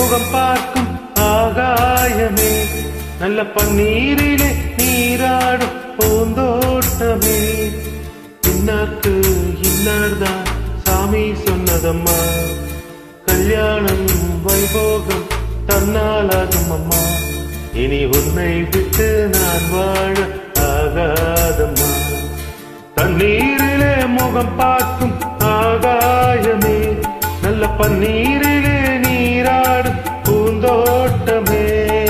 முகம் பார்க்கும் ஆகாயமே நல்ல பன்னீரிலே நீராடும் பூந்தோட்டமே இன்னார்க்கு இன்னார்தான் சாமி சொன்னதம்மா கல்யாணம் வைபோகம் தன்னாலாகும் அம்மா இனி உன்னை விட்டு நான் வாழ ஆகாதம்மா தண்ணீரிலே முகம் பார்க்கும் ஆகாயமே நல்ல பன்னீரிலே நீராடும் பூந்தோட்டமே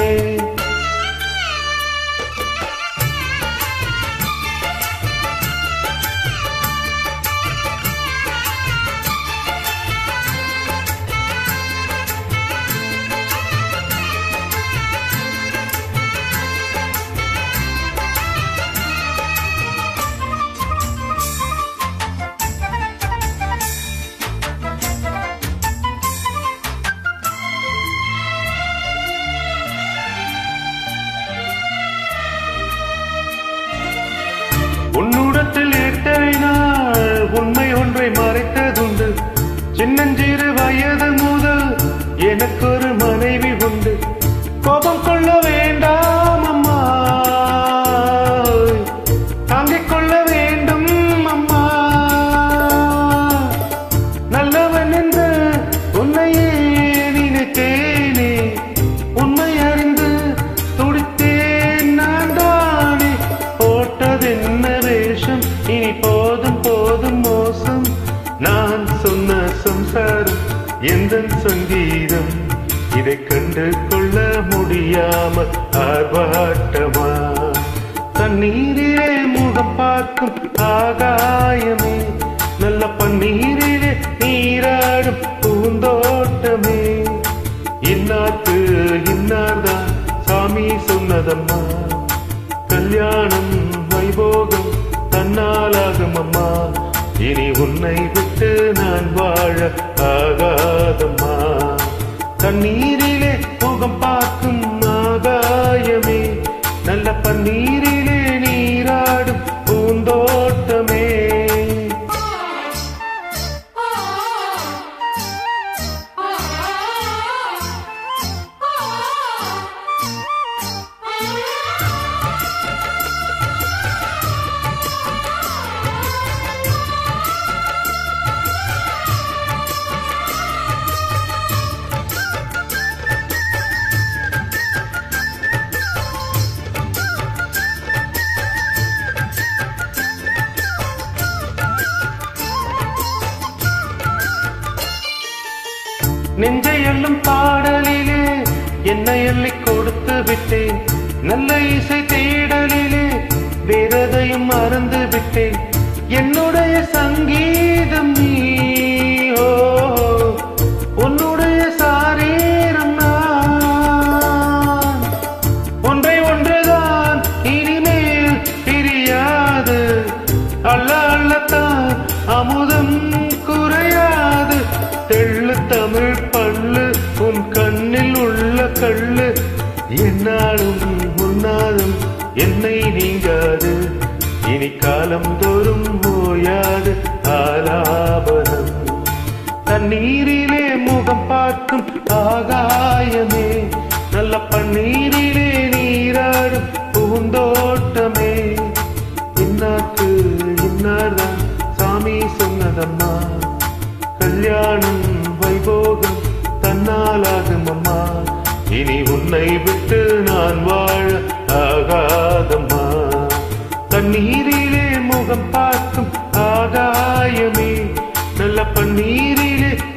உன்னுடத்தில் இத்தனை நாள் உண்மை ஒன்றை மறைத்ததுண்டு சின்னஞ்சிறு வயது முதல் எனக்கு ஒரு மனைவி உண்டு கோபம் கொள்ள வேண்டாம் அம்மா தாங்கிக் கொள்ள வேண்டும் அம்மா நல்லவன் என்று உன்னையே நினைத்தேனே உண்மை அறிந்து துடித்தேன் நான் தானே போட்டதென்ன வேஷம் இனி போதும் போதும் மோசம் நான் சொன்ன சம்சாரம் எந்த சங்கீதம் இதை கண்டு கொள்ள முடியாமல் ஆர்ப்பாட்டமா தண்ணீரிலே முகம் பார்க்கும் ஆகாயமே நல்ல பன்னீரிலே நீராடும் பூந்தோட்டமே இன்னார்க்கு இன்னார்தான் சாமி சொன்னதம்மா கல்யாணம் வைபோகம் தன்னாலாகும் அம்மா இனி உன்னை விட்டு நான் வாழ ஆகாதம்மா தண்ணீரிலே முகம் பார்க்கும் ஆகாயமே நல்ல பன்னீரிலே நீராடும் பூந்தோட்டமே நெஞ்சை எல்லும் பாடலிலே என்னை எள்ளி கொடுத்து விட்டேன் நல்ல இசை தேடலிலே வேறதையும் மறந்து விட்டேன் என்னுடைய சங்கீதம் நீ ஓ உன்னுடைய சாரீரம் நான் ஒன்றை ஒன்றுதான் இனிமேல் பிரியாது அல்ல அல்லத்தான் அமுதம் குறையாது தெள்ளு தமிழ் பல்லு உன் கண்ணில் உள்ள கள்ளு என்னாலும் உன்னாலும் என்னை நீங்காது இனி காலம் தோறும் ஓயாது ஆலாபனம் தண்ணீரிலே முகம் பார்க்கும் ஆகாயமே நல்ல பன்னீரிலே நீராடும் பூந்தோட்டமே இன்னாக்கு இன்னார்தான் சாமி சொன்னதம்மா கல்யாணம் வைபோகம் தன்னாலாகும் அம்மா இனி உன்னை விட்டு நான் வாழ ஆகாதம்மா தண்ணீரிலே முகம் பார்க்கும் ஆகாயமே நல்ல பன்னீரிலே